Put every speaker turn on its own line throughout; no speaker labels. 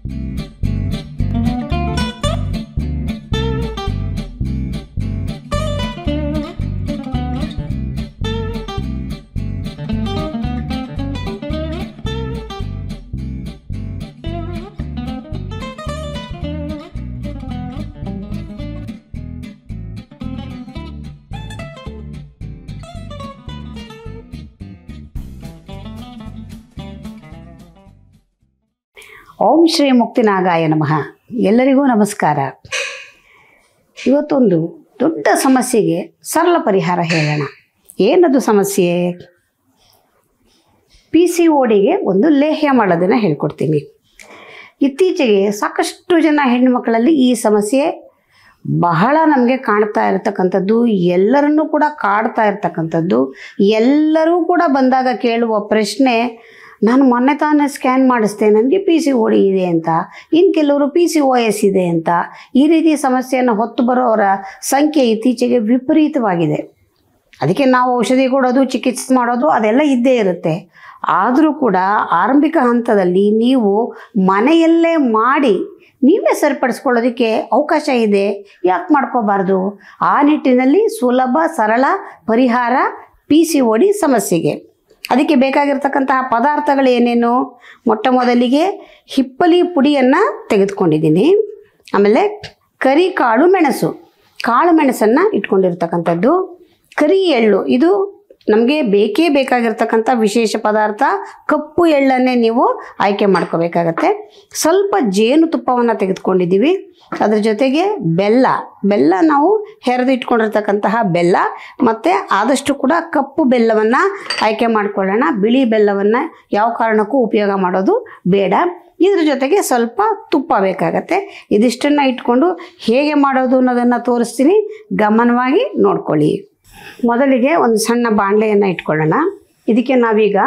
ಓಂ ಶ್ರೀ ಮುಕ್ತಿನಾಗಾಯ ನಮಃ ಎಲ್ಲರಿಗೂ ನಮಸ್ಕಾರ ಇವತ್ತೊಂದು ದೊಡ್ಡ ಸಮಸ್ಯೆಗೆ ಸರಳ ಪರಿಹಾರ ಹೇಳೋಣ ಏನದು ಸಮಸ್ಯೆ ಪಿ ಸಿ ಓಡಿಗೆ ಒಂದು ಲೇಹ್ಯ ಮಾಡೋದನ್ನು ಹೇಳ್ಕೊಡ್ತೀನಿ ಇತ್ತೀಚೆಗೆ ಸಾಕಷ್ಟು ಜನ ಹೆಣ್ಣುಮಕ್ಕಳಲ್ಲಿ ಈ ಸಮಸ್ಯೆ ಬಹಳ ನಮಗೆ ಕಾಣ್ತಾ ಇರತಕ್ಕಂಥದ್ದು ಎಲ್ಲರನ್ನೂ ಕೂಡ ಕಾಡ್ತಾ ಇರ್ತಕ್ಕಂಥದ್ದು ಎಲ್ಲರೂ ಕೂಡ ಬಂದಾಗ ಕೇಳುವ ಪ್ರಶ್ನೆ ನಾನು ಮೊನ್ನೆ ತಾನೇ ಸ್ಕ್ಯಾನ್ ಮಾಡಿಸ್ದೆ ನನಗೆ ಪಿ ಸಿ ಓಡಿ ಇದೆ ಅಂತ ಇನ್ನು ಕೆಲವರು ಪಿ ಸಿ ಓ ಎಸ್ ಇದೆ ಅಂತ ಈ ರೀತಿ ಸಮಸ್ಯೆಯನ್ನು ಹೊತ್ತು ಬರೋವರ ಸಂಖ್ಯೆ ಇತ್ತೀಚೆಗೆ ವಿಪರೀತವಾಗಿದೆ ಅದಕ್ಕೆ ನಾವು ಔಷಧಿ ಕೊಡೋದು ಚಿಕಿತ್ಸೆ ಮಾಡೋದು ಅದೆಲ್ಲ ಇದ್ದೇ ಇರುತ್ತೆ ಆದರೂ ಕೂಡ ಆರಂಭಿಕ ಹಂತದಲ್ಲಿ ನೀವು ಮನೆಯಲ್ಲೇ ಮಾಡಿ ನೀವೇ ಸರಿಪಡಿಸ್ಕೊಳ್ಳೋದಕ್ಕೆ ಅವಕಾಶ ಇದೆ ಯಾಕೆ ಮಾಡ್ಕೋಬಾರ್ದು ಆ ನಿಟ್ಟಿನಲ್ಲಿ ಸುಲಭ ಸರಳ ಪರಿಹಾರ ಪಿ ಸಿ ಓಡಿ ಸಮಸ್ಯೆಗೆ ಅದಕ್ಕೆ ಬೇಕಾಗಿರ್ತಕ್ಕಂತಹ ಪದಾರ್ಥಗಳು ಏನೇನು ಮೊಟ್ಟ ಮೊದಲಿಗೆ ಹಿಪ್ಪಲಿ ಪುಡಿಯನ್ನು ತೆಗೆದುಕೊಂಡಿದ್ದೀನಿ ಆಮೇಲೆ ಕರಿ ಕಾಳು ಮೆಣಸು ಕಾಳು ಮೆಣಸನ್ನು ಇಟ್ಕೊಂಡಿರ್ತಕ್ಕಂಥದ್ದು ಕರಿ ಎಳ್ಳು ಇದು ನಮಗೆ ಬೇಕೇ ಬೇಕಾಗಿರ್ತಕ್ಕಂಥ ವಿಶೇಷ ಪದಾರ್ಥ ಕಪ್ಪು ಎಳ್ಳನ್ನೇ ನೀವು ಆಯ್ಕೆ ಮಾಡ್ಕೋಬೇಕಾಗತ್ತೆ ಸ್ವಲ್ಪ ಜೇನುತುಪ್ಪವನ್ನು ತೆಗೆದುಕೊಂಡಿದ್ದೀವಿ ಅದ್ರ ಜೊತೆಗೆ ಬೆಲ್ಲ ಬೆಲ್ಲ ನಾವು ಹೆರೆದು ಇಟ್ಕೊಂಡಿರ್ತಕ್ಕಂತಹ ಬೆಲ್ಲ ಮತ್ತು ಆದಷ್ಟು ಕೂಡ ಕಪ್ಪು ಬೆಲ್ಲವನ್ನು ಆಯ್ಕೆ ಮಾಡ್ಕೊಳ್ಳೋಣ ಬಿಳಿ ಬೆಲ್ಲವನ್ನು ಯಾವ ಕಾರಣಕ್ಕೂ ಉಪಯೋಗ ಮಾಡೋದು ಬೇಡ ಇದ್ರ ಜೊತೆಗೆ ಸ್ವಲ್ಪ ತುಪ್ಪ ಬೇಕಾಗತ್ತೆ ಇದಿಷ್ಟನ್ನು ಇಟ್ಕೊಂಡು ಹೇಗೆ ಮಾಡೋದು ಅನ್ನೋದನ್ನು ತೋರಿಸ್ತೀನಿ ಗಮನವಾಗಿ ನೋಡ್ಕೊಳ್ಳಿ ಮೊದಲಿಗೆ ಒಂದು ಸಣ್ಣ ಬಾಣಲೆಯನ್ನು ಇಟ್ಕೊಳ್ಳೋಣ ಇದಕ್ಕೆ ನಾವೀಗ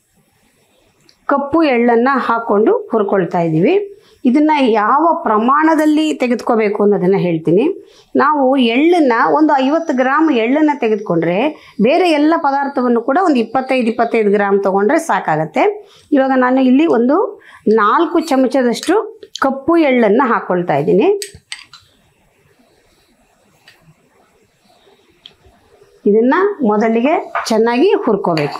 ಕಪ್ಪು ಎಳ್ಳನ್ನು ಹಾಕ್ಕೊಂಡು ಹುರ್ಕೊಳ್ತಾ ಇದ್ದೀವಿ ಇದನ್ನು ಯಾವ ಪ್ರಮಾಣದಲ್ಲಿ ತೆಗೆದುಕೋಬೇಕು ಅನ್ನೋದನ್ನು ಹೇಳ್ತೀನಿ ನಾವು ಎಳ್ಳನ್ನು ಒಂದು ಐವತ್ತು ಗ್ರಾಮ್ ಎಳ್ಳನ್ನು ತೆಗೆದುಕೊಂಡ್ರೆ ಬೇರೆ ಎಲ್ಲ ಪದಾರ್ಥವನ್ನು ಕೂಡ ಒಂದು ಇಪ್ಪತ್ತೈದು ಇಪ್ಪತ್ತೈದು ಗ್ರಾಮ್ ತೊಗೊಂಡ್ರೆ ಸಾಕಾಗತ್ತೆ ಇವಾಗ ನಾನು ಇಲ್ಲಿ ಒಂದು ನಾಲ್ಕು ಚಮಚದಷ್ಟು ಕಪ್ಪು ಎಳ್ಳನ್ನು ಹಾಕ್ಕೊಳ್ತಾ ಇದ್ದೀನಿ ಇದನ್ನು ಮೊದಲಿಗೆ ಚೆನ್ನಾಗಿ ಹುರ್ಕೋಬೇಕು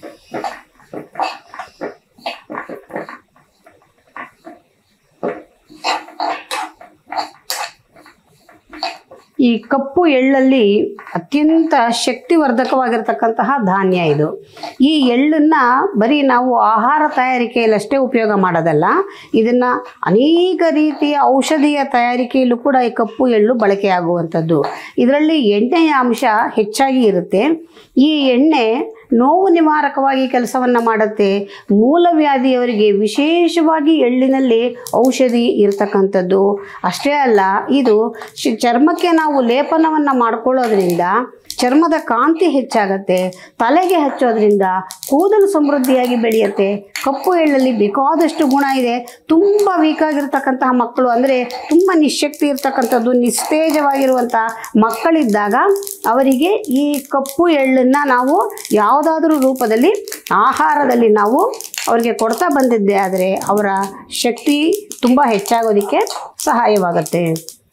ಈ ಕಪ್ಪು ಎಳ್ಳಲ್ಲಿ ಅತ್ಯಂತ ಶಕ್ತಿವರ್ಧಕವಾಗಿರ್ತಕ್ಕಂತಹ ಧಾನ್ಯ ಇದು ಈ ಎಳ್ಳನ್ನು ಬರೀ ನಾವು ಆಹಾರ ತಯಾರಿಕೆಯಲ್ಲಿ ಅಷ್ಟೇ ಉಪಯೋಗ ಮಾಡೋದಲ್ಲ ಇದನ್ನು ಅನೇಕ ರೀತಿಯ ಔಷಧಿಯ ತಯಾರಿಕೆಯಲ್ಲೂ ಕೂಡ ಈ ಕಪ್ಪು ಎಳ್ಳು ಬಳಕೆಯಾಗುವಂಥದ್ದು ಇದರಲ್ಲಿ ಎಣ್ಣೆಯ ಅಂಶ ಹೆಚ್ಚಾಗಿ ಇರುತ್ತೆ ಈ ಎಣ್ಣೆ ನೋವು ನಿವಾರಕವಾಗಿ ಕೆಲಸವನ್ನು ಮಾಡುತ್ತೆ ಮೂಲವ್ಯಾಧಿಯವರಿಗೆ ವಿಶೇಷವಾಗಿ ಎಳ್ಳಿನಲ್ಲಿ ಔಷಧಿ ಇರತಕ್ಕಂಥದ್ದು ಅಷ್ಟೇ ಅಲ್ಲ ಇದು ಶ್- ಚರ್ಮಕ್ಕೆ ನಾವು ಲೇಪನವನ್ನು ಮಾಡ್ಕೊಳ್ಳೋದ್ರಿಂದ ಚರ್ಮದ ಕಾಂತಿ ಹೆಚ್ಚಾಗತ್ತೆ ತಲೆಗೆ ಹಚ್ಚೋದ್ರಿಂದ ಕೂದಲು ಸಮೃದ್ಧಿಯಾಗಿ ಬೆಳೆಯುತ್ತೆ ಕಪ್ಪು ಎಳ್ಳಲ್ಲಿ ಬೇಕಾದಷ್ಟು ಗುಣ ಇದೆ ತುಂಬ ವೀಕ್ ಆಗಿರ್ತಕ್ಕಂತಹ ಮಕ್ಕಳು ಅಂದರೆ ತುಂಬ ನಿಶಕ್ತಿ ಇರ್ತಕ್ಕಂಥದ್ದು ನಿಸ್ತೇಜವಾಗಿರುವಂಥ ಮಕ್ಕಳಿದ್ದಾಗ ಅವರಿಗೆ ಈ ಕಪ್ಪು ಎಳ್ಳನ್ನು ನಾವು ಯಾವುದಾದ್ರೂ ರೂಪದಲ್ಲಿ ಆಹಾರದಲ್ಲಿ ನಾವು ಅವರಿಗೆ ಕೊಡ್ತಾ ಬಂದಿದ್ದೆ ಆದರೆ ಅವರ ಶಕ್ತಿ ತುಂಬ ಹೆಚ್ಚಾಗೋದಕ್ಕೆ ಸಹಾಯವಾಗುತ್ತೆ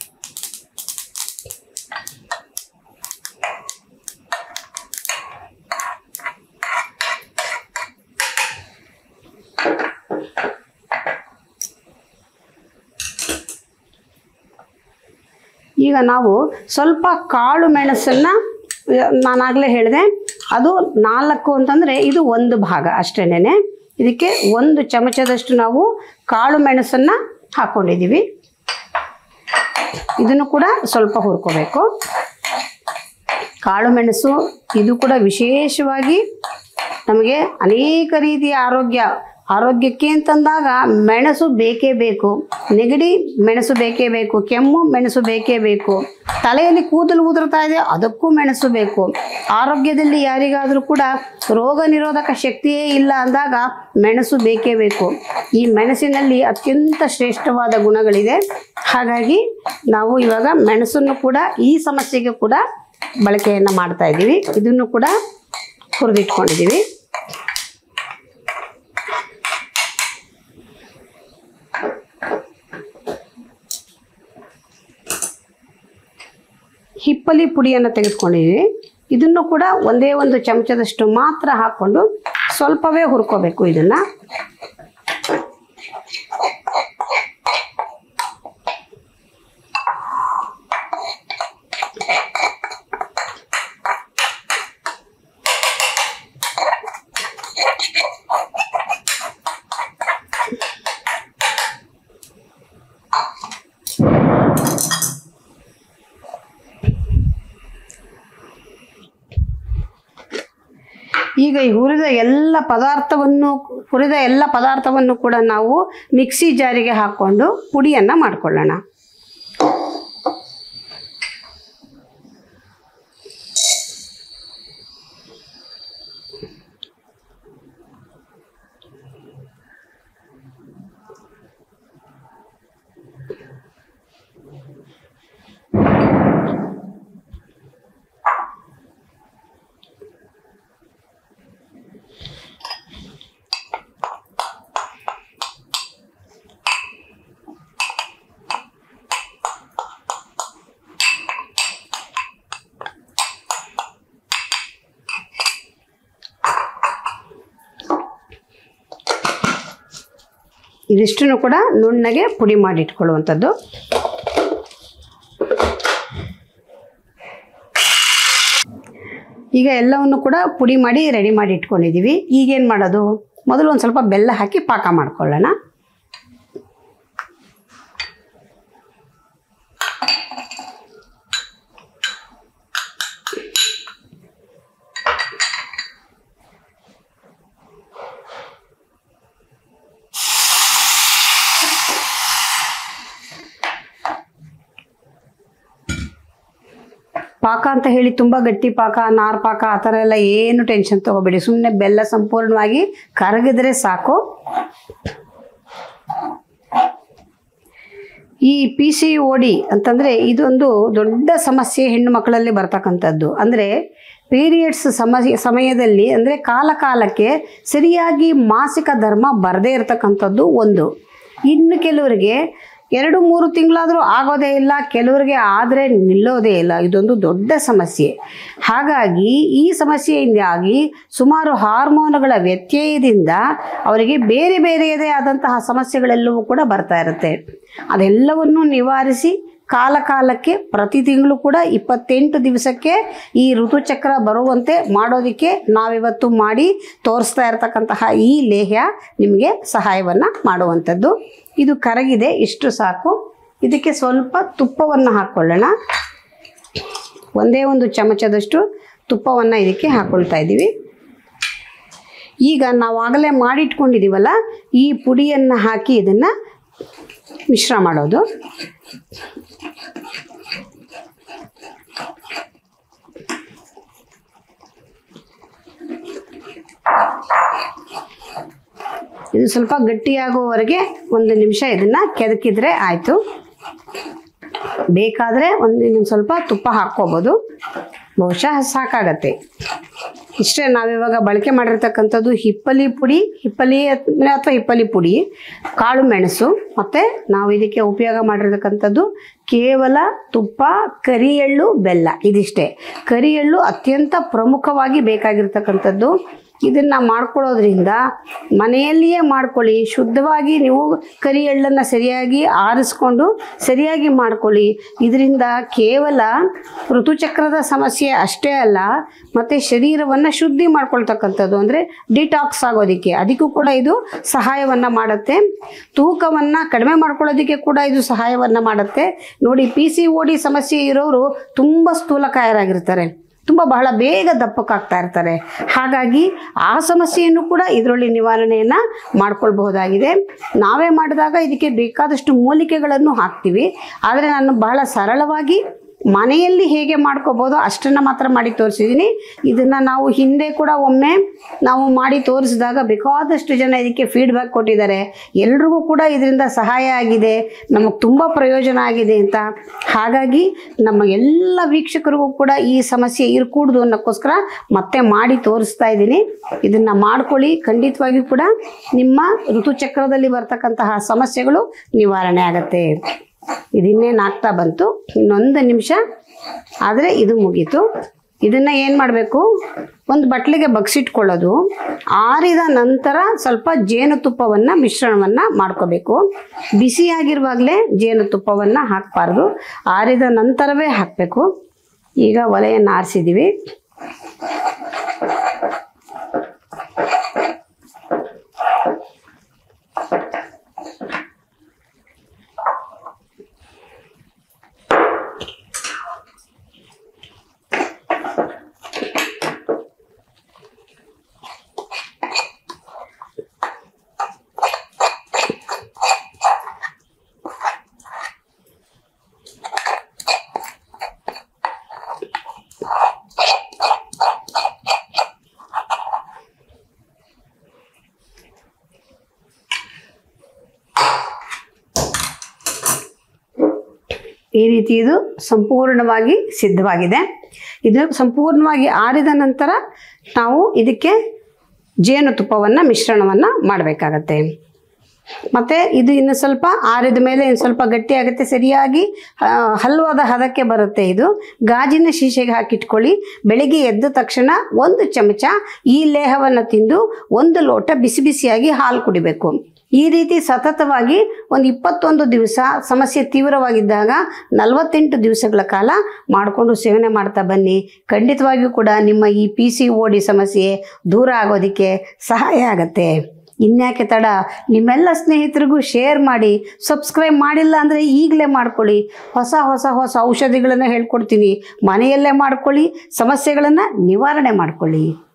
ಈಗ ನಾವು ಸ್ವಲ್ಪ ಕಾಳು ಮೆಣಸನ್ನು ನಾನಾಗಲೇ ಹೇಳಿದೆ ಅದು ನಾಲ್ಕು ಅಂತಂದರೆ ಇದು ಒಂದು ಭಾಗ ಅಷ್ಟೇನೆ ಇದಕ್ಕೆ ಒಂದು ಚಮಚದಷ್ಟು ನಾವು ಕಾಳು ಮೆಣಸನ್ನು ಹಾಕ್ಕೊಂಡಿದ್ದೀವಿ ಇದನ್ನು ಕೂಡ ಸ್ವಲ್ಪ ಹುರ್ಕೋಬೇಕು ಕಾಳು ಮೆಣಸು ಇದು ಕೂಡ ವಿಶೇಷವಾಗಿ ನಮಗೆ ಅನೇಕ ರೀತಿಯ ಆರೋಗ್ಯ ಆರೋಗ್ಯಕ್ಕೆ ಅಂತಂದಾಗ ಮೆಣಸು ಬೇಕೇ ಬೇಕು ನೆಗಡಿ ಮೆಣಸು ಬೇಕೇ ಬೇಕು ಕೆಮ್ಮು ಮೆಣಸು ಬೇಕೇ ಬೇಕು ತಲೆಯಲ್ಲಿ ಕೂದಲು ಉದುರ್ತಾ ಇದೆ ಅದಕ್ಕೂ ಮೆಣಸು ಬೇಕು ಆರೋಗ್ಯದಲ್ಲಿ ಯಾರಿಗಾದರೂ ಕೂಡ ರೋಗ ನಿರೋಧಕ ಶಕ್ತಿಯೇ ಇಲ್ಲ ಅಂದಾಗ ಮೆಣಸು ಬೇಕೇ ಬೇಕು ಈ ಮೆಣಸಿನಲ್ಲಿ ಅತ್ಯಂತ ಶ್ರೇಷ್ಠವಾದ ಗುಣಗಳಿದೆ ಹಾಗಾಗಿ ನಾವು ಇವಾಗ ಮೆಣಸನ್ನು ಕೂಡ ಈ ಸಮಸ್ಯೆಗೆ ಕೂಡ ಬಳಕೆಯನ್ನು ಮಾಡ್ತಾ ಇದ್ದೀವಿ ಇದನ್ನು ಕೂಡ ಹುರಿದಿಟ್ಕೊಂಡಿದ್ದೀವಿ ಹಿಪ್ಪಲಿ ಪುಡಿಯನ್ನು ತೆಗೆದುಕೊಂಡಿದ್ದೀವಿ ಇದನ್ನು ಕೂಡ ಒಂದೇ ಒಂದು ಚಮಚದಷ್ಟು ಮಾತ್ರ ಹಾಕ್ಕೊಂಡು ಸ್ವಲ್ಪವೇ ಹುರ್ಕೋಬೇಕು ಇದನ್ನು ಈಗ ಈ ಹುರಿದ ಎಲ್ಲ ಪದಾರ್ಥವನ್ನು ಹುರಿದ ಎಲ್ಲ ಪದಾರ್ಥವನ್ನು ಕೂಡ ನಾವು ಮಿಕ್ಸಿ ಜಾರಿಗೆ ಹಾಕ್ಕೊಂಡು ಪುಡಿಯನ್ನು ಮಾಡ್ಕೊಳ್ಳೋಣ ಇದಿಷ್ಟನ್ನು ಕೂಡ ನುಣ್ಣಗೆ ಪುಡಿ ಮಾಡಿ ಇಟ್ಕೊಳ್ಳುವಂಥದ್ದು ಈಗ ಎಲ್ಲವನ್ನು ಕೂಡ ಪುಡಿ ಮಾಡಿ ರೆಡಿ ಮಾಡಿ ಇಟ್ಕೊಂಡಿದ್ದೀವಿ ಈಗೇನು ಮಾಡೋದು ಮೊದಲು ಒಂದು ಸ್ವಲ್ಪ ಬೆಲ್ಲ ಹಾಕಿ ಪಾಕ ಮಾಡ್ಕೊಳ್ಳೋಣ ಪಾಕ ಅಂತ ಹೇಳಿ ತುಂಬ ಗಟ್ಟಿ ಪಾಕ ನಾರ್ ಪಾಕ ಆ ಥರ ಎಲ್ಲ ಏನು ಟೆನ್ಷನ್ ತೊಗೋಬೇಡಿ ಸುಮ್ಮನೆ ಬೆಲ್ಲ ಸಂಪೂರ್ಣವಾಗಿ ಕರಗಿದ್ರೆ ಸಾಕು ಈ ಪಿ ಸಿ ಓ ಡಿ ಅಂತಂದರೆ ಇದೊಂದು ದೊಡ್ಡ ಸಮಸ್ಯೆ ಹೆಣ್ಣು ಮಕ್ಕಳಲ್ಲಿ ಬರ್ತಕ್ಕಂಥದ್ದು ಅಂದರೆ ಪೀರಿಯಡ್ಸ್ ಸಮಯ ಸಮಯದಲ್ಲಿ ಅಂದರೆ ಕಾಲ ಕಾಲಕ್ಕೆ ಸರಿಯಾಗಿ ಮಾಸಿಕ ಧರ್ಮ ಬರದೇ ಇರತಕ್ಕಂಥದ್ದು ಒಂದು ಇನ್ನು ಕೆಲವರಿಗೆ ಎರಡು ಮೂರು ತಿಂಗಳಾದರೂ ಆಗೋದೇ ಇಲ್ಲ ಕೆಲವರಿಗೆ ಆದರೆ ನಿಲ್ಲೋದೇ ಇಲ್ಲ ಇದೊಂದು ದೊಡ್ಡ ಸಮಸ್ಯೆ ಹಾಗಾಗಿ ಈ ಸಮಸ್ಯೆಯಿಂದಾಗಿ ಸುಮಾರು ಹಾರ್ಮೋನುಗಳ ವ್ಯತ್ಯಯದಿಂದ ಅವರಿಗೆ ಬೇರೆ ಬೇರೆಯದೇ ಆದಂತಹ ಸಮಸ್ಯೆಗಳೆಲ್ಲವೂ ಕೂಡ ಬರ್ತಾ ಇರುತ್ತೆ ಅದೆಲ್ಲವನ್ನು ನಿವಾರಿಸಿ ಕಾಲ ಕಾಲಕ್ಕೆ ಪ್ರತಿ ತಿಂಗಳು ಕೂಡ ಇಪ್ಪತ್ತೆಂಟು ದಿವಸಕ್ಕೆ ಈ ಋತುಚಕ್ರ ಬರುವಂತೆ ಮಾಡೋದಕ್ಕೆ ನಾವಿವತ್ತು ಮಾಡಿ ತೋರಿಸ್ತಾ ಇರತಕ್ಕಂತಹ ಈ ಲೇಹ್ಯ ನಿಮಗೆ ಸಹಾಯವನ್ನು ಮಾಡುವಂಥದ್ದು ಇದು ಕರಗಿದೆ ಇಷ್ಟು ಸಾಕು ಇದಕ್ಕೆ ಸ್ವಲ್ಪ ತುಪ್ಪವನ್ನು ಹಾಕ್ಕೊಳ್ಳೋಣ ಒಂದೇ ಒಂದು ಚಮಚದಷ್ಟು ತುಪ್ಪವನ್ನು ಇದಕ್ಕೆ ಹಾಕ್ಕೊಳ್ತಾ ಇದ್ದೀವಿ ಈಗ ನಾವು ಆಗಲೇ ಮಾಡಿಟ್ಕೊಂಡಿದ್ದೀವಲ್ಲ ಈ ಪುಡಿಯನ್ನು ಹಾಕಿ ಇದನ್ನು ಮಿಶ್ರ ಮಾಡೋದು ಇದು ಸ್ವಲ್ಪ ಗಟ್ಟಿಯಾಗುವವರೆಗೆ ಒಂದು ನಿಮಿಷ ಇದನ್ನು ಕೆದಕಿದ್ರೆ ಆಯಿತು ಬೇಕಾದರೆ ಒಂದು ಇನ್ನೊಂದು ಸ್ವಲ್ಪ ತುಪ್ಪ ಹಾಕ್ಕೋಬೋದು ಬಹುಶಃ ಸಾಕಾಗತ್ತೆ ಇಷ್ಟೇ ನಾವಿವಾಗ ಬಳಕೆ ಮಾಡಿರ್ತಕ್ಕಂಥದ್ದು ಹಿಪ್ಪಲಿ ಪುಡಿ ಹಿಪ್ಪಲಿ ಅಥವಾ ಹಿಪ್ಪಲಿ ಪುಡಿ ಕಾಳು ಮೆಣಸು ಮತ್ತು ನಾವು ಇದಕ್ಕೆ ಉಪಯೋಗ ಮಾಡಿರ್ತಕ್ಕಂಥದ್ದು ಕೇವಲ ತುಪ್ಪ ಕರಿ ಎಳ್ಳು ಬೆಲ್ಲ ಇದಿಷ್ಟೇ ಕರಿ ಎಳ್ಳು ಅತ್ಯಂತ ಪ್ರಮುಖವಾಗಿ ಬೇಕಾಗಿರ್ತಕ್ಕಂಥದ್ದು ಇದನ್ನು ಮಾಡ್ಕೊಳ್ಳೋದ್ರಿಂದ ಮನೆಯಲ್ಲಿಯೇ ಮಾಡ್ಕೊಳ್ಳಿ ಶುದ್ಧವಾಗಿ ನೀವು ಕರಿ ಎಳ್ಳನ್ನು ಸರಿಯಾಗಿ ಆರಿಸ್ಕೊಂಡು ಸರಿಯಾಗಿ ಮಾಡ್ಕೊಳ್ಳಿ ಇದರಿಂದ ಕೇವಲ ಋತುಚಕ್ರದ ಸಮಸ್ಯೆ ಅಷ್ಟೇ ಅಲ್ಲ ಮತ್ತು ಶರೀರವನ್ನು ಶುದ್ಧಿ ಮಾಡ್ಕೊಳ್ತಕ್ಕಂಥದ್ದು ಅಂದರೆ ಡಿಟಾಕ್ಸ್ ಆಗೋದಕ್ಕೆ ಅದಕ್ಕೂ ಕೂಡ ಇದು ಸಹಾಯವನ್ನು ಮಾಡುತ್ತೆ ತೂಕವನ್ನು ಕಡಿಮೆ ಮಾಡ್ಕೊಳ್ಳೋದಕ್ಕೆ ಕೂಡ ಇದು ಸಹಾಯವನ್ನು ಮಾಡುತ್ತೆ ನೋಡಿ ಪಿ ಸಿ ಓ ಡಿ ಸಮಸ್ಯೆ ಇರೋರು ತುಂಬ ಸ್ಥೂಲಕಾಯರಾಗಿರ್ತಾರೆ ತುಂಬ ಬಹಳ ಬೇಗ ದಪ್ಪಕ್ಕಾಗ್ತಾ ಇರ್ತಾರೆ ಹಾಗಾಗಿ ಆ ಸಮಸ್ಯೆಯನ್ನು ಕೂಡ ಇದರಲ್ಲಿ ನಿವಾರಣೆಯನ್ನು ಮಾಡ್ಕೊಳ್ಬಹುದಾಗಿದೆ ನಾವೇ ಮಾಡಿದಾಗ ಇದಕ್ಕೆ ಬೇಕಾದಷ್ಟು ಮೂಲಿಕೆಗಳನ್ನು ಹಾಕ್ತೀವಿ ಆದರೆ ನಾನು ಬಹಳ ಸರಳವಾಗಿ ಮನೆಯಲ್ಲಿ ಹೇಗೆ ಮಾಡ್ಕೋಬೋದು ಅಷ್ಟನ್ನು ಮಾತ್ರ ಮಾಡಿ ತೋರಿಸಿದ್ದೀನಿ ಇದನ್ನು ನಾವು ಹಿಂದೆ ಕೂಡ ಒಮ್ಮೆ ನಾವು ಮಾಡಿ ತೋರಿಸಿದಾಗ ಬೇಕಾದಷ್ಟು ಜನ ಇದಕ್ಕೆ ಫೀಡ್ಬ್ಯಾಕ್ ಕೊಟ್ಟಿದ್ದಾರೆ ಎಲ್ರಿಗೂ ಕೂಡ ಇದರಿಂದ ಸಹಾಯ ಆಗಿದೆ ನಮಗೆ ತುಂಬ ಪ್ರಯೋಜನ ಆಗಿದೆ ಅಂತ ಹಾಗಾಗಿ ನಮ್ಮ ಎಲ್ಲ ವೀಕ್ಷಕರಿಗೂ ಕೂಡ ಈ ಸಮಸ್ಯೆ ಇರಕೂಡ್ದು ಅನ್ನೋಕ್ಕೋಸ್ಕರ ಮತ್ತೆ ಮಾಡಿ ತೋರಿಸ್ತಾ ಇದ್ದೀನಿ ಇದನ್ನು ಮಾಡ್ಕೊಳ್ಳಿ ಖಂಡಿತವಾಗಿಯೂ ಕೂಡ ನಿಮ್ಮ ಋತುಚಕ್ರದಲ್ಲಿ ಬರ್ತಕ್ಕಂತಹ ಸಮಸ್ಯೆಗಳು ನಿವಾರಣೆ ಆಗುತ್ತೆ ಇದಿನ್ನೇನು ಆಗ್ತಾ ಬಂತು ಇನ್ನೊಂದು ನಿಮಿಷ ಆದರೆ ಇದು ಮುಗೀತು ಇದನ್ನು ಏನು ಮಾಡಬೇಕು ಒಂದು ಬಟ್ಲಿಗೆ ಬಗ್ಸಿಟ್ಕೊಳ್ಳೋದು ಆರಿದ ನಂತರ ಸ್ವಲ್ಪ ಜೇನುತುಪ್ಪವನ್ನು ಮಿಶ್ರಣವನ್ನು ಮಾಡ್ಕೋಬೇಕು ಬಿಸಿಯಾಗಿರುವಾಗಲೇ ಜೇನುತುಪ್ಪವನ್ನು ಹಾಕಬಾರ್ದು ಆರಿದ ನಂತರವೇ ಹಾಕಬೇಕು ಈಗ ಒಲೆಯನ್ನು ಆರಿಸಿದ್ದೀವಿ ಈ ರೀತಿ ಇದು ಸಂಪೂರ್ಣವಾಗಿ ಸಿದ್ಧವಾಗಿದೆ ಇದು ಸಂಪೂರ್ಣವಾಗಿ ಆರಿದ ನಂತರ ನಾವು ಇದಕ್ಕೆ ಜೇನುತುಪ್ಪವನ್ನು ಮಿಶ್ರಣವನ್ನು ಮಾಡಬೇಕಾಗತ್ತೆ ಮತ್ತು ಇದು ಇನ್ನು ಸ್ವಲ್ಪ ಆರಿದ ಮೇಲೆ ಇನ್ನು ಸ್ವಲ್ಪ ಗಟ್ಟಿಯಾಗುತ್ತೆ ಸರಿಯಾಗಿ ಆ, ಹಲ್ವಾದ ಹದಕ್ಕೆ ಬರುತ್ತೆ ಇದು ಗಾಜಿನ ಶೀಶೆಗೆ ಹಾಕಿಟ್ಕೊಳ್ಳಿ ಬೆಳಿಗ್ಗೆ ಎದ್ದ ತಕ್ಷಣ ಒಂದು ಚಮಚ ಈ ಲೇಹವನ್ನು ತಿಂದು ಒಂದು ಲೋಟ ಬಿಸಿ ಬಿಸಿಯಾಗಿ ಹಾಲು ಕುಡಿಬೇಕು ಈ ರೀತಿ ಸತತವಾಗಿ ಒಂದು ಇಪ್ಪತ್ತೊಂದು ದಿವಸ ಸಮಸ್ಯೆ ತೀವ್ರವಾಗಿದ್ದಾಗ ನಲವತ್ತೆಂಟು ದಿವಸಗಳ ಕಾಲ ಮಾಡಿಕೊಂಡು ಸೇವನೆ ಮಾಡ್ತಾ ಬನ್ನಿ ಖಂಡಿತವಾಗಿಯೂ ಕೂಡ ನಿಮ್ಮ ಈ ಪಿ ಸಿ ಓ ಡಿ ಸಮಸ್ಯೆ ದೂರ ಆಗೋದಕ್ಕೆ ಸಹಾಯ ಆಗತ್ತೆ ಇನ್ಯಾಕೆ ತಡ ನಿಮ್ಮೆಲ್ಲ ಸ್ನೇಹಿತರಿಗೂ ಶೇರ್ ಮಾಡಿ ಸಬ್ಸ್ಕ್ರೈಬ್ ಮಾಡಿಲ್ಲ ಅಂದರೆ ಈಗಲೇ ಮಾಡ್ಕೊಳ್ಳಿ ಹೊಸ ಹೊಸ ಹೊಸ ಔಷಧಿಗಳನ್ನು ಹೇಳ್ಕೊಡ್ತೀನಿ ಮನೆಯಲ್ಲೇ ಮಾಡ್ಕೊಳ್ಳಿ ಸಮಸ್ಯೆಗಳನ್ನು ನಿವಾರಣೆ ಮಾಡ್ಕೊಳ್ಳಿ